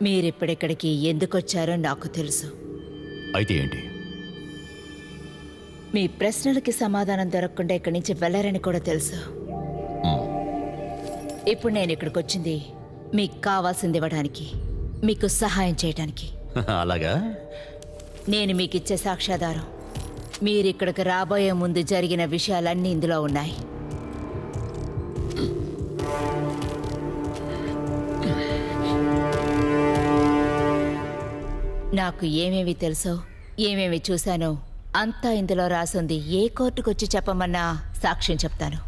మీరిప్పుడిక్కడికి ఎందుకొచ్చారో నాకు తెలుసు అయితే ఏంటి మీ ప్రశ్నలకి సమాధానం దొరకకుండా ఇక్కడి నుంచి వెళ్ళరని కూడా తెలుసు మ్, ఇప్పుడు నేను ఇక్కడికి వచ్చింది మీకు కావాల్సింది ఇవ్వడానికి మీకు సహాయం చేయడానికి అలాగా నేను మీకు ఇచ్చే సాక్ష్యాధారం మీరు ఇక్కడికి రాబోయే ముందు జరిగిన విషయాలన్నీ ఇందులో ఉన్నాయి నాకు ఏమేమి తెలుసో ఏమేమి చూశానో అంతా ఇందులో రాసుంది ఏ కోర్టుకు వచ్చి చెప్పమన్నా సాక్ష్యం చెప్తాను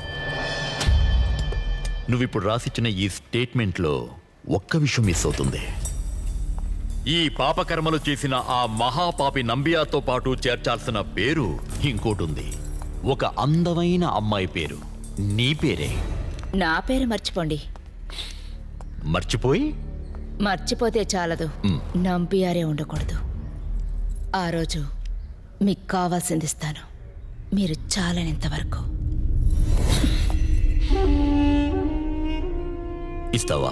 నువ్విప్పుడు రాసిచ్చిన ఈ స్టేట్మెంట్లో ఒక్క విషయం మిస్ అవుతుంది ఈ పాపకర్మలు చేసిన ఆ మహాపాపి నంబియాతో పాటు చేర్చాల్సిన పేరు ఇంకోటి ఉంది ఒక అందమైన అమ్మాయి పేరు నీ పేరే నా పేరు మర్చిపోండి మర్చిపోయి మర్చిపోతే చాలదు మ్. నంపియారే ఉండకూడదు ఆ రోజు మీకు కావాల్సింది ఇస్తాను మీరు చాలనేంత వరకు ఇస్తావా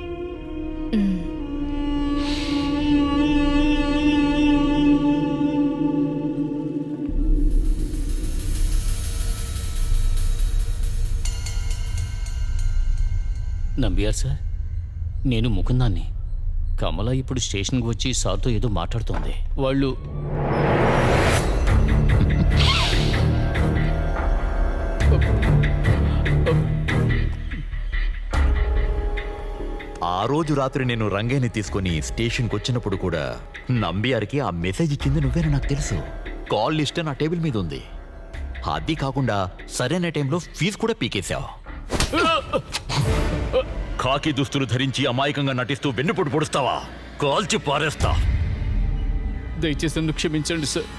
నంబియార్ సార్ నేను ముకుందాన్ని కమల ఇప్పుడు స్టేషన్కి వచ్చి సార్తో ఏదో మాట్లాడుతోంది వాళ్ళు ఆ రోజు రాత్రి నేను రంగేని తీసుకొని స్టేషన్కి వచ్చినప్పుడు కూడా నంబియారికి ఆ మెసేజ్ ఇచ్చింది నువ్వేనా నాకు తెలుసు కాల్ లిస్ట్ నా టేబుల్ మీద ఉంది అది కాకుండా సరైన టైంలో ఫీజు కూడా పీకేశావు కాకి దుస్తులు ధరించి అమాయకంగా నటిస్తూ వెన్నుపోటు పొడుస్తావా కాల్చి పారేస్తా దయచేసి నన్ను క్షమించండి సార్